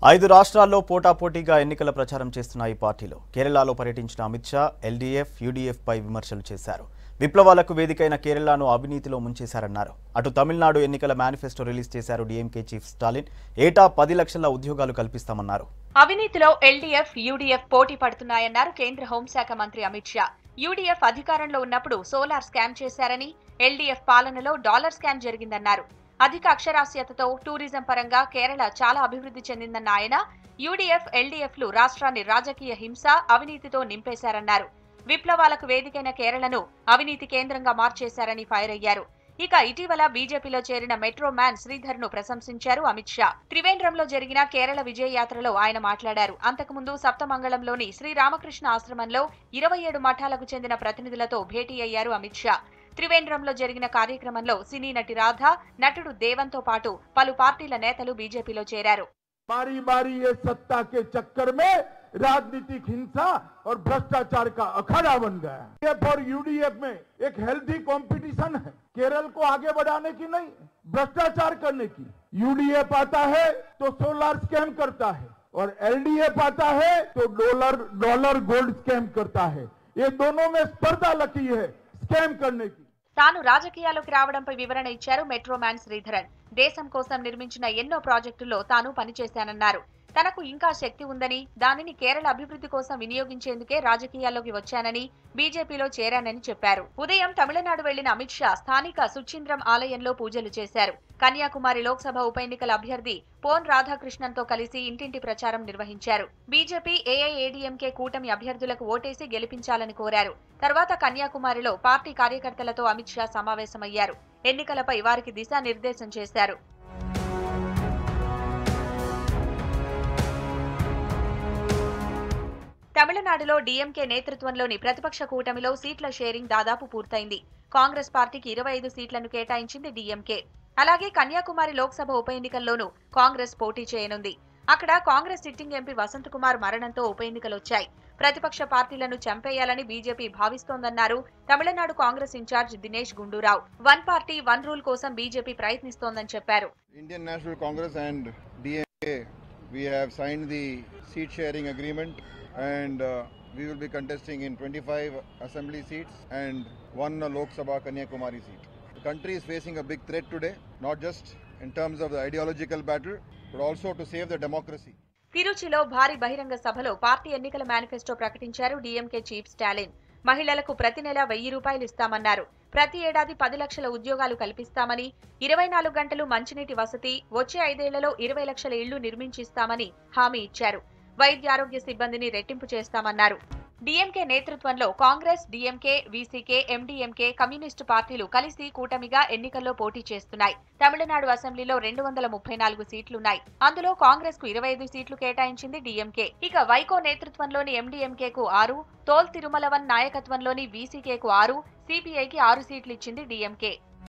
ఐదు రాష్ట్రాల్లో పోటాపోటీగా ఎన్నికల ప్రచారం చేస్తున్న ఈ పార్టీలు కేరళలో పర్యటించిన అమిత్ షా ఎల్డీఎఫ్ యూడీఎఫ్ పై విమర్శలు చేశారు విప్లవాలకు వేదికైన కేరళను అవినీతిలో ముంచేశారన్నారు అటు తమిళనాడు ఎన్నికల మేనిఫెస్టో రిలీజ్ చేశారు డీఎంకే చీఫ్ స్టాలిన్ ఏటా పది లక్షల ఉద్యోగాలు కల్పిస్తామన్నారు అవినీతిలో ఎల్డీఎఫ్ యూడీఎఫ్ పోటీ పడుతున్నాయన్నారు కేంద్ర హోంశాఖ మంత్రి అమిత్ షా యూడీఎఫ్ అధికారంలో ఉన్నప్పుడు సోలార్ స్కామ్ చేశారని ఎల్డీఎఫ్ పాలనలో డాలర్ స్కామ్ జరిగిందన్నారు అధిక అక్షరాస్యతతో టూరిజం పరంగా కేరళ చాలా అభివృద్ధి చెందిందన్న ఆయన యూడీఎఫ్ ఎల్డీఎఫ్లు రాష్ట్రాన్ని రాజకీయ హింస అవినీతితో నింపేశారన్నారు విప్లవాలకు వేదికైన కేరళను అవినీతి కేంద్రంగా మార్చేశారని ఫైర్ అయ్యారు ఇక ఇటీవల బీజేపీలో చేరిన మెట్రో మ్యాన్ శ్రీధర్ ను ప్రశంసించారు అమిత్ షా త్రివేంద్రంలో జరిగిన కేరళ విజయ యాత్రలో ఆయన మాట్లాడారు అంతకుముందు సప్తమంగళంలోని శ్రీ రామకృష్ణ ఆశ్రమంలో ఇరవై ఏడు మఠాలకు చెందిన ప్రతినిధులతో భేటీ అయ్యారు అమిత్ షా త్రివేంద్రంలో జరిగిన కార్యక్రమంలో సినీ నటి రాధ నటుడు దేవన్తో పాటు పలు పార్టీల నేతలు బీజేపీలో చేరారు बारी बारी ये सत्ता के चक्कर में राजनीतिक हिंसा और भ्रष्टाचार का अखाड़ा बन गया है और यूडीएफ में एक हेल्थी कंपटीशन है केरल को आगे बढ़ाने की नहीं भ्रष्टाचार करने की यूडीएफ आता है तो सोलर स्कैम करता है और एलडीएफ आता है तो डॉलर डॉलर गोल्ड स्कैम करता है ये दोनों में स्पर्धा लगी है स्कैम करने की తాను రాజకీయాల్లోకి రావడంపై వివరణ ఇచ్చారు మెట్రో మ్యాన్ శ్రీధరన్ దేశం కోసం నిర్మించిన ఎన్నో ప్రాజెక్టుల్లో తాను పనిచేశానన్నారు తనకు ఇంకా శక్తి ఉందని దానిని కేరళ అభివృద్ధి కోసం వినియోగించేందుకే రాజకీయాల్లోకి వచ్చానని బీజేపీలో చేరానని చెప్పారు ఉదయం తమిళనాడు వెళ్లిన అమిత్ షా స్థానిక సుచింద్రం ఆలయంలో పూజలు చేశారు కన్యాకుమారి లోక్సభ ఉప ఎన్నికల అభ్యర్థి పోన్ రాధాకృష్ణన్ తో కలిసి ఇంటింటి ప్రచారం నిర్వహించారు బీజేపీ ఏఐఏడీఎంకే కూటమి అభ్యర్థులకు ఓటేసి గెలిపించాలని కోరారు తర్వాత కన్యాకుమారిలో పార్టీ కార్యకర్తలతో అమిత్ షా సమావేశమయ్యారు ఎన్నికలపై వారికి దిశానిర్దేశం చేశారు తమిళనాడులో డీఎంకే నేతృత్వంలోని ప్రతిపక్ష కూటమిలో సీట్ల షేరింగ్ దాదాపు పూర్తయింది కాంగ్రెస్ పార్టీకి ఇరవై ఐదు సీట్లను కేటాయించింది డీఎంకే అలాగే కన్యాకుమారి లోక్సభ ఉప ఎన్నికల్లోనూ కాంగ్రెస్ పోటీ చేయనుంది అక్కడ కాంగ్రెస్ సిట్టింగ్ ఎంపీ వసంత్ కుమార్ మరణంతో ఉప ఎన్నికలొచ్చాయి ప్రతిపక్ష పార్టీలను చంపేయాలని బీజేపీ భావిస్తోందన్నారు Tamil Nadu Congress in charge Dinesh Gundu Rao one party one rule కోసం బీజేపీ ప్రయత్నిస్తోందని చెప్పారు Indian National Congress and DMK, we have signed the seat sharing agreement and uh, we will be contesting in 25 assembly seats and one uh, Lok Sabha Kanyakumari seat. The country is facing a big threat today, not just in terms of the ideological battle, but also to save the democracy. తిరుచిలో భారీ బహిరంగ సభలో party ఎన్నికల manifesto ప్రకటించారు DMK chief Stalin మహిళలకు ప్రతి నెల వెయ్యి రూపాయలు ఇస్తామన్నారు ప్రతి ఏడాది పది లక్షల ఉద్యోగాలు కల్పిస్తామని ఇరవై నాలుగు గంటలు మంచినీటి వసతి వచ్చే ఐదేళ్లలో ఇరవై లక్షల ఇళ్లు నిర్మించిస్తామని హామీ ఇచ్చారు వైద్యారోగ్య సిబ్బందిని రెట్టింపు చేస్తామన్నారు డీఎంకే నేతృత్వంలో Congress DMK VCK MDMK communist పార్టీలు కలిసి కూటమిగా ఎన్నికల్లో పోటీ చేస్తున్నాయి తమిళనాడు అసెంబ్లీలో రెండు వందల ముప్పై నాలుగు సీట్లున్నాయి అందులో కాంగ్రెస్ కు ఇరవై ఐదు సీట్లు కేటాయించింది డీఎంకే ఇక వైకో నేతృత్వంలోని ఎండీఎంకేకు ఆరు తోల్ తిరుమలవన్ నాయకత్వంలోని వీసీకేకు ఆరు సిపిఐకి ఆరు సీట్లు ఇచ్చింది డీఎంకే